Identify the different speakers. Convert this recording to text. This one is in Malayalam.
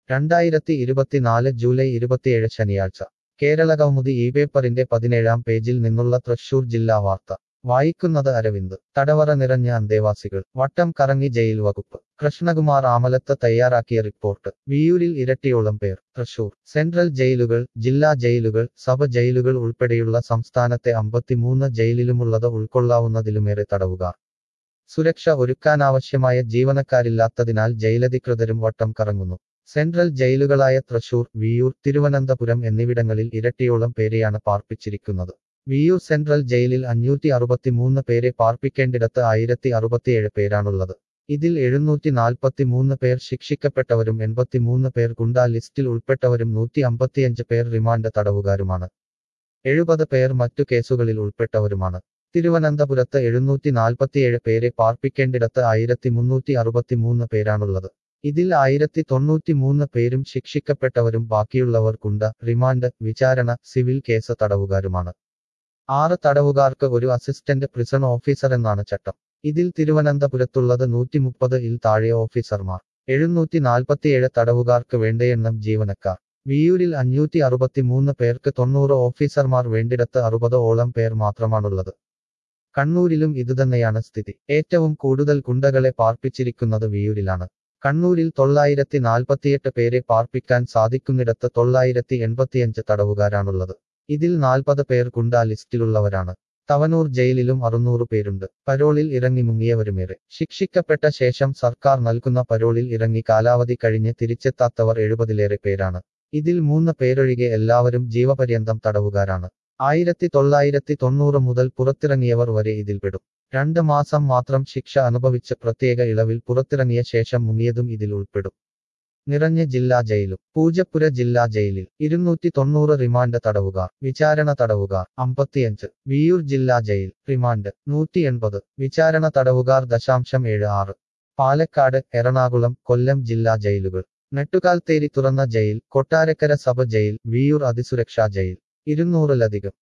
Speaker 1: രണ്ടായിരത്തി ഇരുപത്തിനാല് ജൂലൈ ഇരുപത്തിയേഴ് ശനിയാഴ്ച കേരള കൗമുദി ഈ പേപ്പറിന്റെ പതിനേഴാം പേജിൽ നിന്നുള്ള തൃശൂർ ജില്ലാ വാർത്ത വായിക്കുന്നത് അരവിന്ദ് തടവറ നിറഞ്ഞ അന്തേവാസികൾ വട്ടം കറങ്ങി ജയിൽ വകുപ്പ് കൃഷ്ണകുമാർ ആമലത്ത് തയ്യാറാക്കിയ റിപ്പോർട്ട് വിയൂരിൽ ഇരട്ടിയോളം പേർ തൃശൂർ സെൻട്രൽ ജയിലുകൾ ജില്ലാ ജയിലുകൾ സബ് ജയിലുകൾ ഉൾപ്പെടെയുള്ള സംസ്ഥാനത്തെ അമ്പത്തിമൂന്ന് ജയിലിലുമുള്ളത് ഉൾക്കൊള്ളാവുന്നതിലുമേറെ തടവുകാർ സുരക്ഷ ഒരുക്കാനാവശ്യമായ ജീവനക്കാരില്ലാത്തതിനാൽ ജയിലധികൃതരും വട്ടം കറങ്ങുന്നു സെൻട്രൽ ജയിലുകളായ തൃശൂർ വിയൂർ തിരുവനന്തപുരം എന്നിവിടങ്ങളിൽ ഇരട്ടിയോളം പേരെയാണ് പാർപ്പിച്ചിരിക്കുന്നത് വിയൂർ സെൻട്രൽ ജയിലിൽ അഞ്ഞൂറ്റി അറുപത്തിമൂന്ന് പേരെ പാർപ്പിക്കേണ്ടിടത്ത് ആയിരത്തി അറുപത്തിയേഴ് പേരാണുള്ളത് ഇതിൽ എഴുന്നൂറ്റി നാൽപ്പത്തിമൂന്ന് പേർ ശിക്ഷിക്കപ്പെട്ടവരും എൺപത്തിമൂന്ന് പേർ ഗുണ്ടാ ലിസ്റ്റിൽ ഉൾപ്പെട്ടവരും നൂറ്റി അമ്പത്തിയഞ്ച് പേർ റിമാൻഡ് തടവുകാരുമാണ് എഴുപത് പേർ മറ്റു കേസുകളിൽ ഉൾപ്പെട്ടവരുമാണ് തിരുവനന്തപുരത്ത് എഴുന്നൂറ്റി നാൽപ്പത്തിയേഴ് പേരെ പാർപ്പിക്കേണ്ടിടത്ത് ആയിരത്തി മുന്നൂറ്റി അറുപത്തിമൂന്ന് പേരാണുള്ളത് ഇതിൽ ആയിരത്തി തൊണ്ണൂറ്റിമൂന്ന് പേരും ശിക്ഷിക്കപ്പെട്ടവരും ബാക്കിയുള്ളവർ കുണ്ട റിമാൻഡ് വിചാരണ സിവിൽ കേസ് തടവുകാരുമാണ് ആറ് തടവുകാർക്ക് ഒരു അസിസ്റ്റന്റ് പ്രിസൺ ഓഫീസർ എന്നാണ് ചട്ടം ഇതിൽ തിരുവനന്തപുരത്തുള്ളത് നൂറ്റി മുപ്പത് ഇൽ താഴെ ഓഫീസർമാർ എഴുന്നൂറ്റി നാൽപ്പത്തിയേഴ് തടവുകാർക്ക് വേണ്ടയെണ്ണം ജീവനക്കാർ വിയൂരിൽ അഞ്ഞൂറ്റി അറുപത്തിമൂന്ന് പേർക്ക് തൊണ്ണൂറ് ഓഫീസർമാർ വേണ്ടിടത്ത് അറുപത് ഓളം പേർ മാത്രമാണുള്ളത് കണ്ണൂരിലും ഇതുതന്നെയാണ് സ്ഥിതി ഏറ്റവും കൂടുതൽ ഗുണ്ടകളെ പാർപ്പിച്ചിരിക്കുന്നത് വിയൂരിലാണ് കണ്ണൂരിൽ തൊള്ളായിരത്തി നാൽപ്പത്തിയെട്ട് പേരെ പാർപ്പിക്കാൻ സാധിക്കുന്നിടത്ത് തൊള്ളായിരത്തി എൺപത്തിയഞ്ച് തടവുകാരാണുള്ളത് ഇതിൽ നാൽപ്പത് പേർ ഗുണ്ടാ ലിസ്റ്റിലുള്ളവരാണ് തവനൂർ ജയിലിലും അറുന്നൂറ് പേരുണ്ട് പരോളിൽ ഇറങ്ങി മുങ്ങിയവരുമേറെ ശിക്ഷിക്കപ്പെട്ട ശേഷം സർക്കാർ നൽകുന്ന പരോളിൽ ഇറങ്ങി കാലാവധി കഴിഞ്ഞ് തിരിച്ചെത്താത്തവർ എഴുപതിലേറെ പേരാണ് ഇതിൽ മൂന്ന് പേരൊഴികെ എല്ലാവരും ജീവപര്യന്തം തടവുകാരാണ് ആയിരത്തി തൊള്ളായിരത്തി തൊണ്ണൂറ് മുതൽ പുറത്തിറങ്ങിയവർ വരെ ഇതിൽപ്പെടും രണ്ട് മാസം മാത്രം ശിക്ഷ അനുഭവിച്ച് പ്രത്യേക ഇളവിൽ പുറത്തിറങ്ങിയ ശേഷം മുങ്ങിയതും ഇതിൽ ഉൾപ്പെടും നിറഞ്ഞ ജില്ലാ ജയിലും പൂജപ്പുര ജില്ലാ ജയിലിൽ ഇരുന്നൂറ്റി തൊണ്ണൂറ് റിമാൻഡ് തടവുകാർ വിചാരണ തടവുകാർ അമ്പത്തിയഞ്ച് വിയൂർ ജില്ലാ ജയിൽ റിമാൻഡ് നൂറ്റി എൺപത് വിചാരണ തടവുകാർ ദശാംശം ഏഴ് ആറ് പാലക്കാട് എറണാകുളം കൊല്ലം ജില്ലാ ജയിലുകൾ നെട്ടുകാൽത്തേരി തുറന്ന jail Kottarakkara sub jail Viyyur അതിസുരക്ഷാ ജയിൽ ഇരുന്നൂറിലധികം